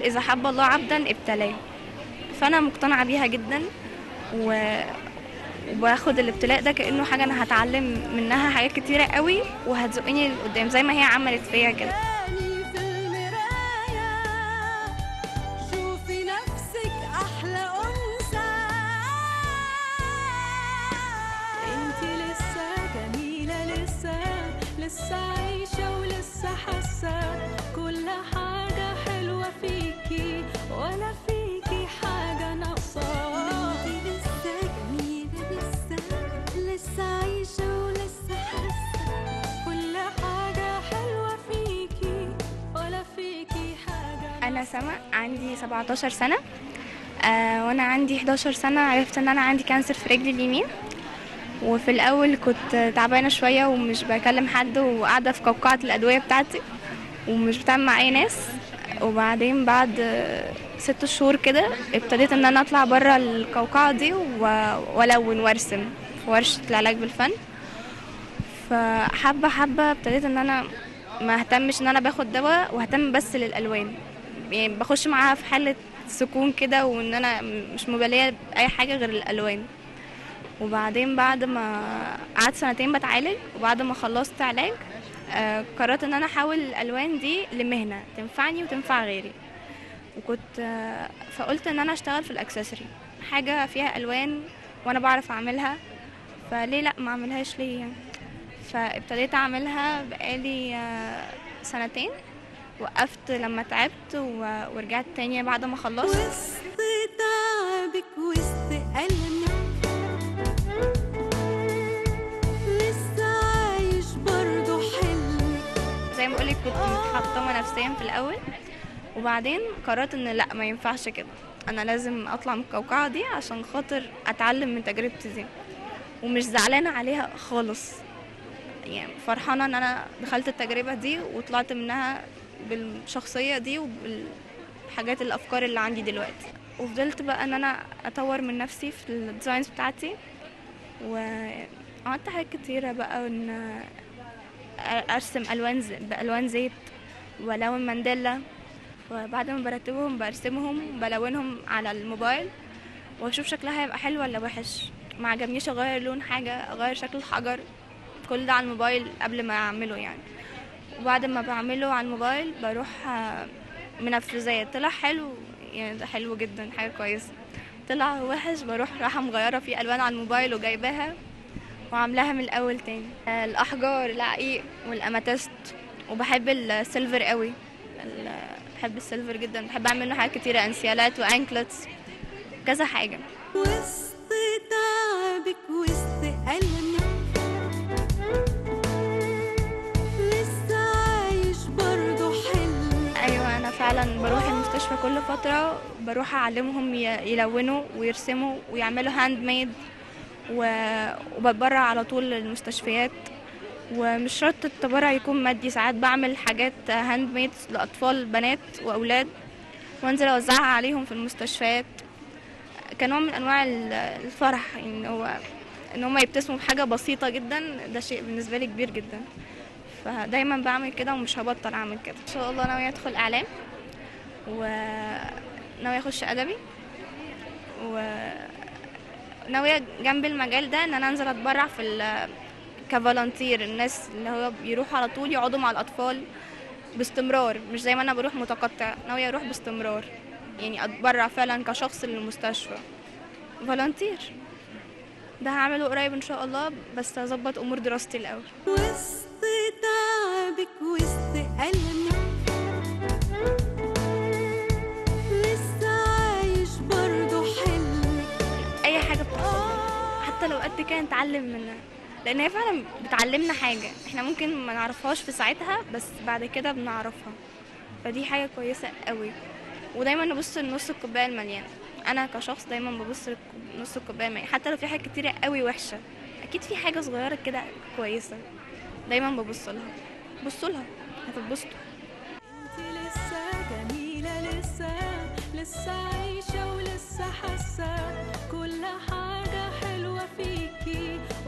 إذا حب الله عبدا ابتلاه فأنا مقتنعة بيها جدا و... وباخد الابتلاء ده كأنه حاجة أنا هتعلم منها حاجات كتيرة قوي وهتزقني لقدام زي ما هي عملت فيا كده تاني في المراية شوفي نفسك أحلى أنثى انتي لسه جميلة لسه لسه عايشة ولسه حاسة كل حاجة حلوة فيكي ولا فيكي حاجة ناقصة انتي لسه جميلة لسه لسه عايشة ولسه حاسة كل حاجة حلوة فيكي ولا فيكي حاجة أنا سما عندي 17 سنة آه وأنا عندي 11 سنة عرفت إن أنا عندي كانسر في رجلي اليمين وفي الأول كنت تعبانة شوية ومش بكلم حد وقاعدة في قوقعة الأدوية بتاعتي ومش بتعامل مع أي ناس وبعدين بعد آه، ست شهور كده ابتديت إن أنا أطلع برا القوقعة دي و- وألون وأرسم في ورشة العلاج بالفن فحبة حبة ابتديت ان انا ما اهتمش ان انا باخد دواء واهتم بس للالوان يعني بخش معاها في حالة سكون كده وان انا مش مبالية باي حاجة غير الالوان وبعدين بعد ما قعدت سنتين بتعالج وبعد ما خلصت علاج آه، قررت ان انا احول الالوان دي لمهنة تنفعني وتنفع غيري وكنت آه، فقلت ان انا اشتغل في الاكسسوري حاجة فيها الوان وانا بعرف اعملها فليه لا ما اعملهاش ليه يعني فابتديت اعملها بقالي آه، سنتين وقفت لما تعبت و- ورجعت تاني بعد ما خلصت وسط تعبك وسط ألمك لسه عايش برضه حلمك زي ما بقولك كنت متحطمة نفسيا في الأول وبعدين قررت ان لا ما ينفعش كده انا لازم اطلع من القوقعة دي عشان خاطر اتعلم من تجربتي دي ومش زعلانة عليها خالص يعني فرحانة ان انا دخلت التجربة دي وطلعت منها بالشخصية دي وبالحاجات الافكار اللي عندي دلوقتي وفضلت بقى ان انا اطور من نفسي في الديزاينز بتاعتي وعملت حاجات كتيرة بقى ان ارسم الوان ز- بالوان زيت والون مانديلا وبعد ما برتبهم برسمهم بلونهم على الموبايل واشوف شكلها هيبقى حلو ولا وحش ما عجبنيش اغير لون حاجه اغير شكل الحجر كل ده على الموبايل قبل ما اعمله يعني وبعد ما بعمله على الموبايل بروح آه، منفذات طلع حلو يعني ده حلو جدا حاجه كويسه طلع وحش بروح رايحه مغيره فيه الوان على الموبايل وجايباها وعاملاها من الاول تاني آه، الاحجار العقيق والاماتيست وبحب السيلفر قوي ال- بحب السيلفر جدا بحب اعمل له حاجات كتيره انسيالات وانكلتس كذا حاجه وسط تعبك وسط ألمك لسه عايش برضه حلمك ايوه انا فعلا بروح المستشفى كل فتره بروح اعلمهم ي- يلونوا ويرسموا ويعملوا هاند ميد وبتبرع على طول للمستشفيات ومش شرط التبرع يكون مادي ساعات بعمل حاجات هاند ميد لاطفال بنات واولاد وانزل اوزعها عليهم في المستشفيات كنوع من انواع ال- الفرح ان هو ان هم يبتسموا بحاجه بسيطه جدا ده شيء بالنسبه لي كبير جدا فدايما بعمل كده ومش هبطل اعمل كده ان شاء الله ناويه ادخل اعلام وناويه اخش ادبي وناويه جنب المجال ده ان انا انزل اتبرع في ال- كفولنتير الناس اللي هو بيروحوا على طول يقعدوا مع الاطفال باستمرار مش زي ما انا بروح متقطع ناويه اروح باستمرار يعني اتبرع فعلا كشخص للمستشفى فولنتير ده هعمله قريب ان شاء الله بس هظبط امور دراستي الاول وسط تعبك وسط ألمك لسه عايش برضه حلمك اي حاجه بتحصل لنا حتى لو قد كده نتعلم منها لان هي فعلا بتعلمنا حاجه احنا ممكن ما نعرفهاش في ساعتها بس بعد كده بنعرفها فدي حاجه كويسه قوي ودايما نبص لنص الكوبايه المليان انا كشخص دايما ببص لنص الكوبايه المليان حتى لو في حاجات كتيره قوي وحشه اكيد في حاجه صغيره كده كويسه دايما ببص لها بصوا لها هتتبسطوا انتي لسه جميلة لسه لسه عايشة ولسه حاسة كل حاجة حلوة فيكي